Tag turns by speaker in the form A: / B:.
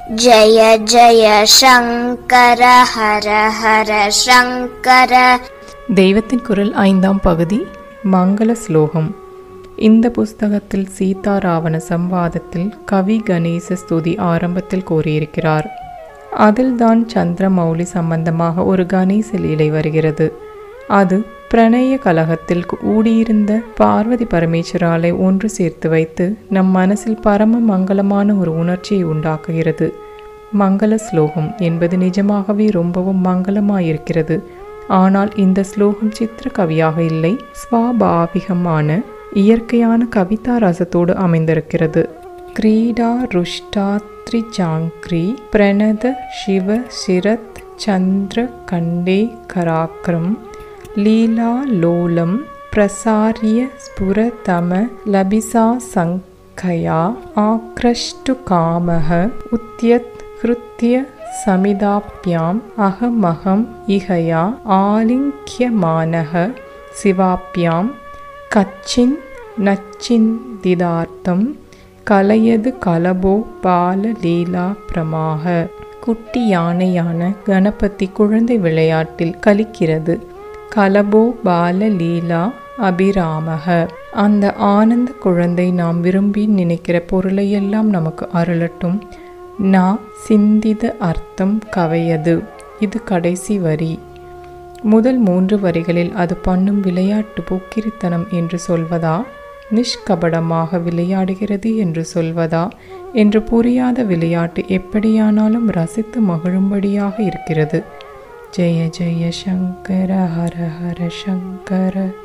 A: जय जय शङ्कर हर हर शङ्कर
B: தெய்வத்தின் குரல் ஐந்தாம் பகுதி மங்கள ஸ்லோகம் இந்த புஸ்தகத்தில் சீதாராவண சம்வாதத்தில் கவி கணேச ஸ்துதி ஆரம்பத்தில் கூறியிருக்கிறார் அதில்தான் சந்திரமௌலி சம்பந்தமாக ஒரு கணேச லீலை வருகிறது அது பிரணய கலகத்தில் ஊடியிருந்த பார்வதி பரமேஸ்வராலை ஒன்று சேர்த்து வைத்து நம் மனசில் பரம மங்களமான ஒரு உணர்ச்சியை உண்டாக்குகிறது மங்கள ஸ்லோகம் என்பது நிஜமாகவே ரொம்பவும் மங்களமாயிருக்கிறது ஆனால் இந்த ஸ்லோகம் சித்திர கவியாக இல்லை ஸ்வாபாவிகமான இயற்கையான கவிதா ரசத்தோடு அமைந்திருக்கிறது கிரீடா ருஷ்டா த்ரிஜாங்கிரி பிரணத சிவ சிரத் சந்திர கண்டே கராக்ரம் லீலா லோலம் பிரசாரிய ஸ்புரதம லபிசா சங்கயா ஆக்ரஷ்டு காமக உத்யத் ஹிருத்ய சமிதாப்யாம் அகமகம் இகயா ஆலிங்கியமானக சிவாப்யாம் கச்சின் நச்சிந்திதார்த்தம் கலையது கலபோ பால லீலா பிரமாக குட்டி யானையான கணபதி குழந்தை விளையாட்டில் கலிக்கிறது கலபோ பால லீலா அபிராமக அந்த ஆனந்த குழந்தை நாம் விரும்பி நினைக்கிற பொருளையெல்லாம் நமக்கு அருளட்டும் நா சிந்தித அர்த்தம் கவையது இது கடைசி வரி முதல் மூன்று வரிகளில் அது பண்ணும் விளையாட்டு போக்கிரித்தனம் என்று சொல்வதா நிஷ்கபடமாக விளையாடுகிறது என்று சொல்வதா என்று புரியாத விளையாட்டு எப்படியானாலும் ரசித்து மகிழும்படியாக இருக்கிறது ஜெய ஜெய சங்கர ஹர ஹர சங்கர